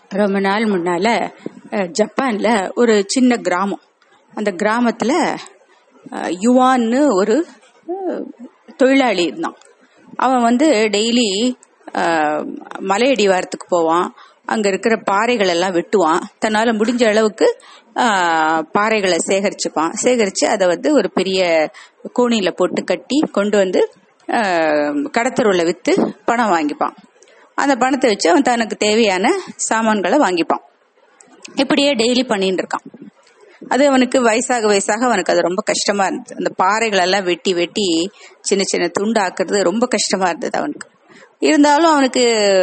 ரொம்ப நாள் முன்னால அஹ், ஜப்பான்ல ஒரு சின்ன கிராமம் அந்த கிராமத்துல அஹ், யுவான்னு ஒரு அஹ், தொழிலாளி இருந்தான் அவன் வந்து டெய்லி மலையடிவாரத்துக்கு போவான் அங்க இருக்கிற பாறைகள் எல்லாம் வெட்டுவான் தன்னால முடிஞ்ச அளவுக்கு ஆஹ், பாறைகளை சேகரிச்சுப்பான் சேகரிச்சு அதை வந்து ஒரு பெரிய கோணியில போட்டு கட்டி கொண்டு வந்து ஆஹ், கடத்தருவுல வித்து பணம் வாங்கிப்பான் அந்த பணத்தை வச்சு அவன் தனக்கு தேவையான சாமான்களை வாங்கிப்பான் இப்படியே டெய்லி பண்ணிட்டு இருக்கான் அது அவனுக்கு வயசாக வயசாக அவனுக்கு அது ரொம்ப கஷ்டமா இருந்தது அந்த பாறைகள் எல்லாம் வெட்டி வெட்டி சின்ன சின்ன துண்டு ஆக்குறது ரொம்ப கஷ்டமா இருந்தது அவனுக்கு இருந்தாலும் அவனுக்கு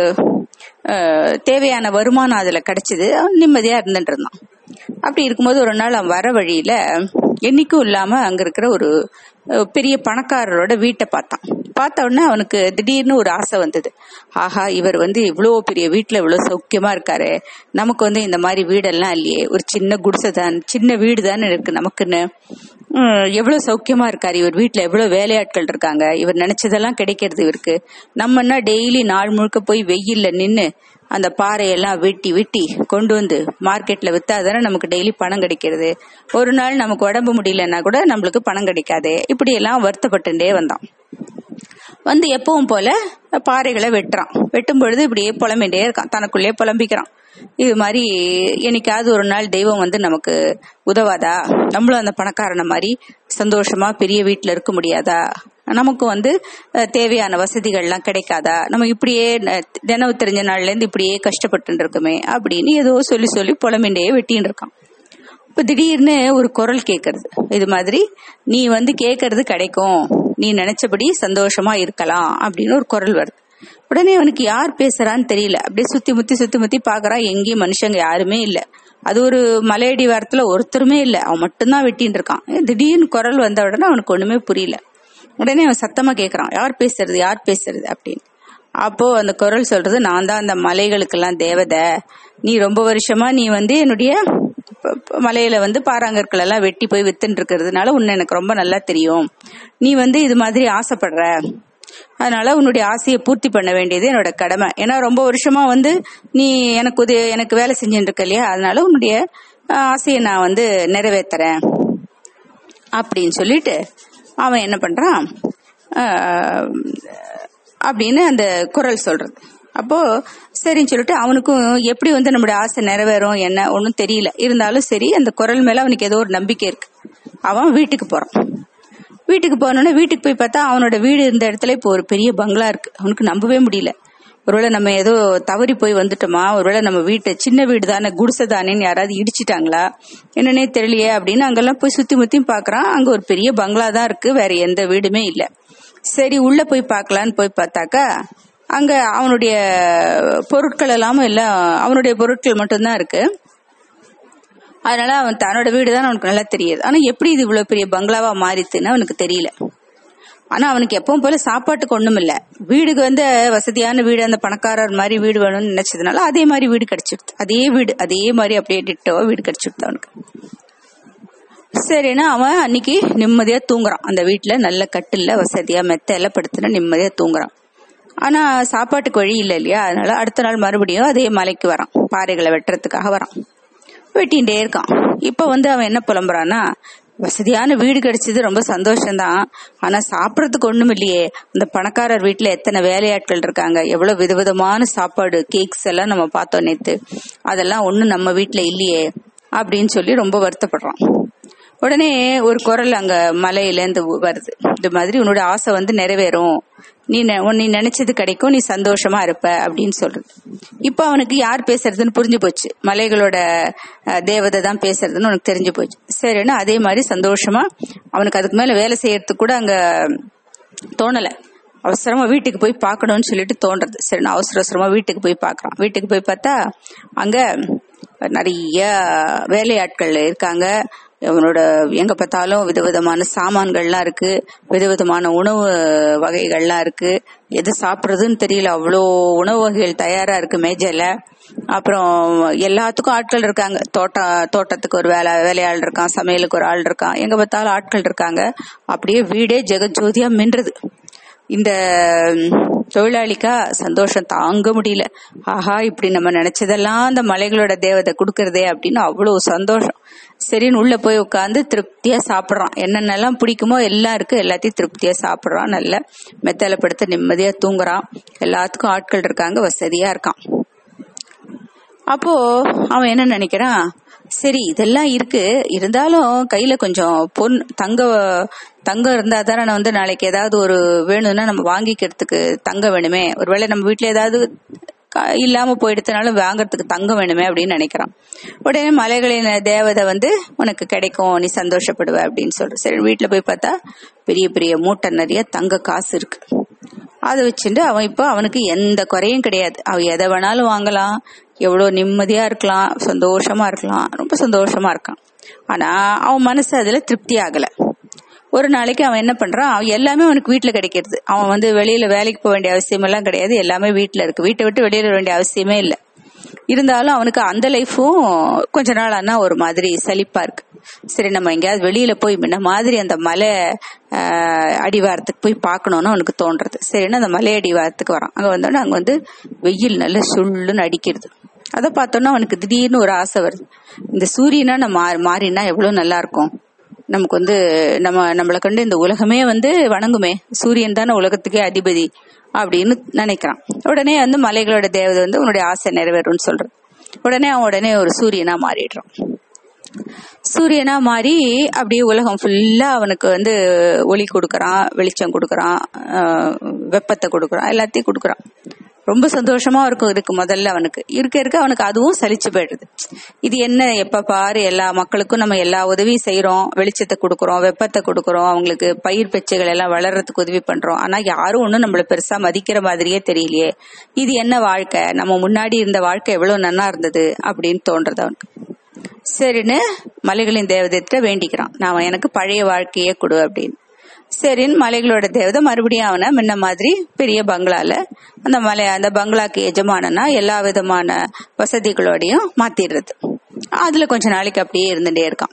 அஹ், தேவையான வருமானம் அதுல கிடைச்சது அவன் நிம்மதியா இருந்துட்டு இருந்தான் அப்படி இருக்கும்போது ஒரு நாள் அவன் வர வழியில என்னைக்கும் இல்லாம அங்க இருக்கிற ஒரு அஹ், பெரிய பணக்காரரோட வீட்டை பார்த்தான் பார்த்த உடனே அவனுக்கு திடீர்னு ஒரு ஆசை வந்தது ஆஹா இவர் வந்து இவ்வளோ பெரிய வீட்டுல இவ்வளவு சௌக்கியமா இருக்காரு நமக்கு வந்து இந்த மாதிரி வீடெல்லாம் இல்லையே ஒரு சின்ன குடிசை தான் சின்ன வீடு தானே இருக்கு நமக்குன்னு உம், எவ்வளவு சௌக்கியமா இருக்காரு இவர் வீட்டுல எவ்வளவு வேலையாட்கள் இருக்காங்க இவர் நினைச்சதெல்லாம் கிடைக்கிறது இவருக்கு நம்மன்னா டெய்லி நாள் முழுக்க போய் வெயில்ல நின்னு அந்த பாறையெல்லாம் வெட்டி வெட்டி கொண்டு வந்து மார்க்கெட்ல வித்தா தானே நமக்கு டெய்லி பணம் கிடைக்கிறது ஒரு நாள் நமக்கு உடம்பு முடியலன்னா கூட நம்மளுக்கு பணம் கிடைக்காது இப்படி எல்லாம் வருத்தப்பட்டுட்டே வந்தான் வந்து எப்பவும் போல பாறைகளை வெட்டுறான் வெட்டும் பொழுது இப்படியே புலம்பிட்டே இருக்கான் தனக்குள்ளே புலம்பிக்கிறான் இது மாதிரி என்னைக்காவது ஒரு நாள் தெய்வம் வந்து நமக்கு உதவாதா நம்மளும் அந்த பணக்காரனை மாதிரி சந்தோஷமா பெரிய வீட்டுல இருக்க முடியாதா நமக்கு வந்து அஹ், தேவையான வசதிகள்லாம் கிடைக்காதா நம்ம இப்படியே ந- நினைவு தெரிஞ்ச நாள்ல இருந்து இப்படியே கஷ்டப்பட்டு இருக்கோமே அப்படின்னு ஏதோ சொல்லி சொல்லி புலம்பிண்டே வெட்டின்னு இருக்கான் இப்ப திடீர்னு ஒரு குரல் கேக்குறது இது மாதிரி நீ வந்து கேக்குறது கிடைக்கும் நீ நினைச்சபடி சந்தோஷமா இருக்கலாம் அப்படின்னு ஒரு குரல் வருது உடனே அவனுக்கு யார் பேசுறான்னு தெரியல அப்படியே சுத்தி முத்தி சுத்தி முத்தி பாக்குறான் எங்கேயும் மனுஷங்க யாருமே இல்ல அது ஒரு மலையடி வாரத்துல ஒருத்தருமே இல்ல அவன் மட்டும்தான் வெட்டின்னு இருக்கான் திடீர்னு குரல் வந்த உடனே அவனுக்கு ஒண்ணுமே புரியல உடனே அவன் சத்தமா கேக்குறான் யார் பேசுறது யார் பேசுறது அப்படின்னு அப்போ அந்த குரல் சொல்றது நான் தான் அந்த மலைகளுக்கெல்லாம் தேவதை நீ ரொம்ப வருஷமா நீ வந்து என்னுடைய ப- ப- மலையில வந்து பாறாங்கற்கள் எல்லாம் வெட்டி போய் வித்துன்னு இருக்கிறதுனால உன்னை எனக்கு ரொம்ப நல்லா தெரியும் நீ வந்து இது மாதிரி ஆசைப்படுற அதனால உன்னுடைய ஆசையை பூர்த்தி பண்ண வேண்டியது என்னோட கடமை ஏன்னா ரொம்ப வருஷமா வந்து நீ எனக்கு உதவி எனக்கு வேலை செஞ்சுட்டு இருக்க இல்லையா அதனால உன்னுடைய அஹ், ஆசையை நான் வந்து நிறைவேத்துறேன் அப்படின்னு சொல்லிட்டு அவன் என்ன பண்றான் ஆஹ், அப்படின்னு அந்த குரல் சொல்றது அப்போ சரின்னு சொல்லிட்டு அவனுக்கும் எப்படி வந்து நம்முடைய ஆசை நிறைவேறும் என்ன ஒன்றும் தெரியல இருந்தாலும் சரி அந்த குரல் மேல அவனுக்கு ஏதோ ஒரு நம்பிக்கை இருக்கு அவன் வீட்டுக்கு போறான் வீட்டுக்கு போனோடனே வீட்டுக்கு போய் பார்த்தா அவனோட வீடு இருந்த இடத்துல இப்போ ஒரு பெரிய பங்களா இருக்கு அவனுக்கு நம்பவே முடியல ஒருவேளை நம்ம ஏதோ தவறி போய் வந்துட்டோமா ஒருவேளை நம்ம வீட்டை சின்ன வீடு தானே குடிசை தானேன்னு யாராவது இடிச்சிட்டாங்களா என்னன்னே தெரியலையே அப்படின்னு அங்கெல்லாம் போய் சுத்தி முத்தியும் பாக்குறான் அங்க ஒரு பெரிய பங்களா தான் இருக்கு வேற எந்த வீடுமே இல்ல சரி உள்ள போய் பார்க்கலான்னு போய் பார்த்தாக்கா அங்க அவனுடைய பொருட்கள் எல்லாமே எல்லாம் அவனுடைய பொருட்கள் மட்டும்தான் இருக்கு அதனால அவன் தன்னோட வீடு தான் அவனுக்கு நல்லா தெரியுது ஆனா எப்படி இது இவ்வளவு பெரிய பங்களாவா மாறித்துன்னு அவனுக்கு தெரியல ஆனா அவனுக்கு எப்பவும் போல சாப்பாட்டுக்கு ஒண்ணும் இல்ல வீடுக்கு வந்து வசதியான வீடு அந்த பணக்காரர் மாதிரி வீடு வேணும்னு நினைச்சதுனால அதே மாதிரி வீடு கிடைச்சிடுது அதே வீடு அதே மாதிரி அப்படியே டிட்டோவா வீடு கிடைச்சிடுது அவனுக்கு சரின்னா அவன் அன்னைக்கு நிம்மதியா தூங்குறான் அந்த வீட்டுல நல்ல கட்டில்ல வசதியா மெத்த எல்லாம் படுத்துனா நிம்மதியா தூங்குறான் ஆனா சாப்பாட்டுக்கு வழி இல்லை இல்லையா அதனால அடுத்த நாள் மறுபடியும் அதே மலைக்கு வரான் பாறைகளை வெட்டுறதுக்காக வரான் வெட்டிகிட்டே இருக்கான் இப்ப வந்து அவன் என்ன புலம்புறான்னா வசதியான வீடு கிடைச்சது ரொம்ப சந்தோஷம்தான் ஆனா சாப்பிடறதுக்கு ஒண்ணும் இல்லையே அந்த பணக்காரர் வீட்டுல எத்தனை வேலையாட்கள் இருக்காங்க எவ்வளவு விதவிதமான சாப்பாடு கேக்ஸ் எல்லாம் நம்ம பார்த்தோம் நேத்து அதெல்லாம் ஒண்ணும் நம்ம வீட்டுல இல்லையே அப்படின்னு சொல்லி ரொம்ப வருத்தப்படுறான் உடனே ஒரு குரல் அங்க மலையில இருந்து வருது இந்த மாதிரி உன்னோட ஆசை வந்து நிறைவேறும் நீ நெ- உன் நீ நினைச்சது கிடைக்கும் நீ சந்தோஷமா இருப்ப அப்படின்னு சொல்றது இப்ப அவனுக்கு யார் பேசுறதுன்னு புரிஞ்சு போச்சு மலைகளோட அஹ், தேவதை தான் பேசுறதுன்னு உனக்கு தெரிஞ்சு போச்சு சரின்னு அதே மாதிரி சந்தோஷமா அவனுக்கு அதுக்கு மேல வேலை செய்யறதுக்கு கூட அங்க தோணல அவசரமா வீட்டுக்கு போய் பார்க்கணும்னு சொல்லிட்டு தோன்றது சரி நான் அவசர அவசரமா வீட்டுக்கு போய் பார்க்கறான் வீட்டுக்கு போய் பார்த்தா அங்க நிறைய வேலையாட்கள் இருக்காங்க அவனோட எங்க பார்த்தாலும் விதவிதமான சாமான்கள்லாம் இருக்கு விதவிதமான உணவு வகைகள்லாம் இருக்கு எது சாப்பிடுறதுன்னு தெரியல அவ்வளோ உணவு வகைகள் தயாரா இருக்கு மேஜையில அப்புறம் எல்லாத்துக்கும் ஆட்கள் இருக்காங்க தோட்டம் தோட்டத்துக்கு ஒரு வேலை வேலையாள் இருக்கான் சமையலுக்கு ஒரு ஆள் இருக்கான் எங்க பார்த்தாலும் ஆட்கள் இருக்காங்க அப்படியே வீடே ஜெகஜோதியா மின்றது இந்த தொழிலாளிக்கா சந்தோஷம் தாங்க முடியல ஆஹா இப்படி நம்ம நினைச்சதெல்லாம் அந்த மலைகளோட தேவதை கொடுக்கறதே அப்படின்னு அவ்வளவு சந்தோஷம் சரின்னு உள்ள போய் உட்காந்து திருப்தியா சாப்பிடுறான் என்னென்னலாம் பிடிக்குமோ எல்லாம் இருக்கு எல்லாத்தையும் திருப்தியா சாப்பிடுறான் நல்ல மெத்தல படுத்து நிம்மதியா தூங்குறான் எல்லாத்துக்கும் ஆட்கள் இருக்காங்க வசதியா இருக்கான் அப்போ அவன் என்ன நினைக்கிறான் சரி இதெல்லாம் இருக்கு இருந்தாலும் கையில கொஞ்சம் பொன் தங்க தங்கம் இருந்தா தானே நான் வந்து நாளைக்கு ஏதாவது ஒரு வேணும்னா நம்ம வாங்கிக்கிறதுக்கு தங்கம் வேணுமே ஒருவேளை நம்ம வீட்டுல ஏதாவது இல்லாம போயிடுத்தனாலும் வாங்கறதுக்கு தங்கம் வேணுமே அப்படின்னு நினைக்கிறான் உடனே மலைகளின் தேவதை வந்து உனக்கு கிடைக்கும் நீ சந்தோஷப்படுவ அப்படின்னு சொல்ற சரி வீட்டுல போய் பார்த்தா பெரிய பெரிய மூட்டை நிறைய தங்க காசு இருக்கு அதை வச்சுட்டு அவன் இப்போ அவனுக்கு எந்த குறையும் கிடையாது அவன் எதை வேணாலும் வாங்கலாம் எவ்வளவு நிம்மதியா இருக்கலாம் சந்தோஷமா இருக்கலாம் ரொம்ப சந்தோஷமா இருக்கான் ஆனா அவன் மனசு அதுல திருப்தி ஆகல ஒரு நாளைக்கு அவன் என்ன பண்றான் அவன் எல்லாமே அவனுக்கு வீட்டுல கிடைக்கிறது அவன் வந்து வெளியில வேலைக்கு போக வேண்டிய அவசியம் எல்லாம் கிடையாது எல்லாமே வீட்டுல இருக்கு வீட்டை விட்டு வெளியில வேண்டிய அவசியமே இல்லை இருந்தாலும் அவனுக்கு அந்த லைஃபும் கொஞ்ச நாள் ஆனா ஒரு மாதிரி சலிப்பா இருக்கு சரி நம்ம எங்கேயாவது வெளியில போய் முன்ன மாதிரி அந்த மலை அடிவாரத்துக்கு போய் பார்க்கணும்னு அவனுக்கு தோன்றது சரின்னு அந்த மலை அடிவாரத்துக்கு வரான் அங்க வந்தோடனே அங்க வந்து வெயில் நல்ல சுள்ளுன்னு அடிக்கிறது அதை பார்த்தோன்னா அவனுக்கு திடீர்னு ஒரு ஆசை வருது இந்த சூரியனா நம்ம மாறினா எவ்வளவு நல்லா இருக்கும் நமக்கு வந்து நம்ம நம்மளை கண்டு இந்த உலகமே வந்து வணங்குமே சூரியன் தானே உலகத்துக்கே அதிபதி அப்படின்னு நினைக்கிறான் உடனே வந்து மலைகளோட தேவதை வந்து உன்னுடைய ஆசை நிறைவேறும்னு சொல்றான் உடனே அவன் உடனே ஒரு சூரியனா மாறிடுறான் சூரியனா மாறி அப்படியே உலகம் ஃபுல்லா அவனுக்கு வந்து ஒளி கொடுக்கறான் வெளிச்சம் கொடுக்கறான் வெப்பத்தை கொடுக்கறான் எல்லாத்தையும் கொடுக்கறான் ரொம்ப சந்தோஷமா இருக்கும் இருக்கு முதல்ல அவனுக்கு இருக்க இருக்க அவனுக்கு அதுவும் சலிச்சு போயிடுது இது என்ன எப்ப பாரு எல்லா மக்களுக்கும் நம்ம எல்லா உதவியும் செய்யறோம் வெளிச்சத்தை கொடுக்கறோம் வெப்பத்தை கொடுக்கறோம் அவங்களுக்கு பயிர் பெச்சைகள் எல்லாம் வளர்றதுக்கு உதவி பண்றோம் ஆனா யாரும் ஒண்ணும் நம்மள பெருசா மதிக்கிற மாதிரியே தெரியலையே இது என்ன வாழ்க்கை நம்ம முன்னாடி இருந்த வாழ்க்கை எவ்வளவு நன்னா இருந்தது அப்படின்னு தோன்றது அவனுக்கு சரின்னு மலைகளின் தேவதத்தை வேண்டிக்கிறான் நான் எனக்கு பழைய வாழ்க்கையே கொடு அப்படின்னு சரின்னு மலைகளோட தேவதை மறுபடியும் அவனை முன்ன மாதிரி பெரிய பங்களால அந்த மலை அந்த பங்களாக்கு எஜமானனா எல்லா விதமான வசதிகளோடையும் மாத்திடுறது அதுல கொஞ்ச நாளைக்கு அப்படியே இருந்துட்டே இருக்கான்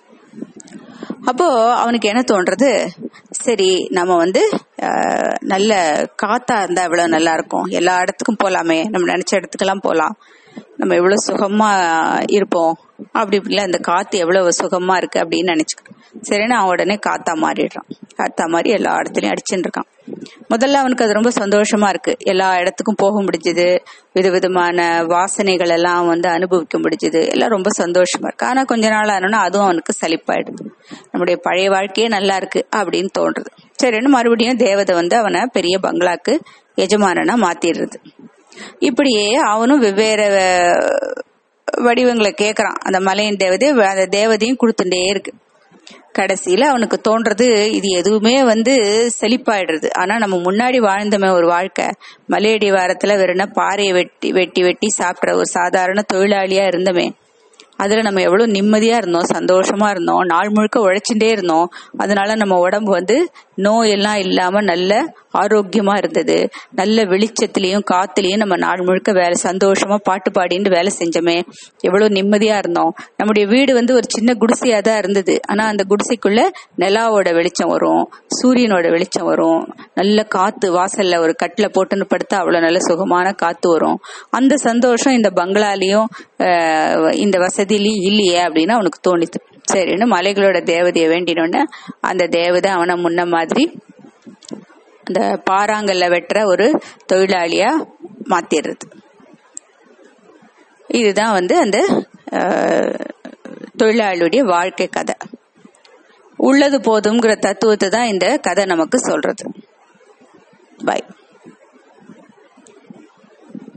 அப்போ அவனுக்கு என்ன தோன்றது சரி நம்ம வந்து நல்ல காத்தா இருந்தா எவ்வளவு நல்லா இருக்கும் எல்லா இடத்துக்கும் போலாமே நம்ம நினைச்ச இடத்துக்கெல்லாம் போலாம் நம்ம எவ்வளவு சுகமா இருப்போம் அப்படி இப்படிலாம் அந்த காத்து எவ்வளவு சுகமா இருக்கு அப்படின்னு நினைச்சுக்கிறேன் சரின்னு அவன் உடனே காத்தா மாறிடுறான் காத்தா மாதிரி எல்லா இடத்துலயும் அடிச்சுட்டு இருக்கான் முதல்ல அவனுக்கு அது ரொம்ப சந்தோஷமா இருக்கு எல்லா இடத்துக்கும் போக முடிஞ்சது விதவிதமான வாசனைகள் எல்லாம் வந்து அனுபவிக்க முடிஞ்சது எல்லாம் ரொம்ப சந்தோஷமா இருக்கு ஆனா கொஞ்ச நாள் ஆனோன்னா அதுவும் அவனுக்கு சலிப்பாயிடுது நம்முடைய பழைய வாழ்க்கையே நல்லா இருக்கு அப்படின்னு தோன்றது சரின்னு மறுபடியும் தேவதை வந்து அவனை பெரிய பங்களாக்கு எஜமானனா மாத்திடுறது இப்படியே அவனும் வெவ்வேறு வடிவங்களை கேக்குறான் அந்த மலையின் தேவதை அந்த தேவதையும் கொடுத்துட்டே இருக்கு கடைசியில அவனுக்கு தோன்றது இது எதுவுமே வந்து செழிப்பாயிடுறது ஆனா நம்ம முன்னாடி வாழ்ந்தமே ஒரு வாழ்க்கை மலையடி வாரத்துல வெறும் பாறையை வெட்டி வெட்டி வெட்டி சாப்பிட்ற ஒரு சாதாரண தொழிலாளியா இருந்தமே அதுல நம்ம எவ்வளவு நிம்மதியா இருந்தோம் சந்தோஷமா இருந்தோம் நாள் முழுக்க உழைச்சுட்டே இருந்தோம் அதனால நம்ம உடம்பு வந்து நோய் எல்லாம் இல்லாம நல்ல ஆரோக்கியமா இருந்தது நல்ல வெளிச்சத்திலையும் காத்துலயும் நம்ம நாள் முழுக்க வேலை சந்தோஷமா பாட்டு பாடின்னு வேலை செஞ்சோமே எவ்வளவு நிம்மதியா இருந்தோம் நம்முடைய வீடு வந்து ஒரு சின்ன குடிசையா தான் இருந்தது ஆனா அந்த குடிசைக்குள்ள நிலாவோட வெளிச்சம் வரும் சூரியனோட வெளிச்சம் வரும் நல்ல காத்து வாசல்ல ஒரு கட்டில போட்டுன்னு படுத்தா அவ்வளவு நல்ல சுகமான காத்து வரும் அந்த சந்தோஷம் இந்த பங்களாலையும் இந்த வசதியிலையும் இல்லையே அப்படின்னு அவனுக்கு தோணித்து சரின்னு மலைகளோட தேவதையை வேண்டினோன்னு அந்த தேவதை அவனை முன்ன மாதிரி அந்த பாறாங்கல்ல வெட்டுற ஒரு தொழிலாளியா மாத்திடுறது இதுதான் வந்து அந்த தொழிலாளியுடைய வாழ்க்கை கதை உள்ளது போதுங்கிற தத்துவத்தை தான் இந்த கதை நமக்கு சொல்றது பாய்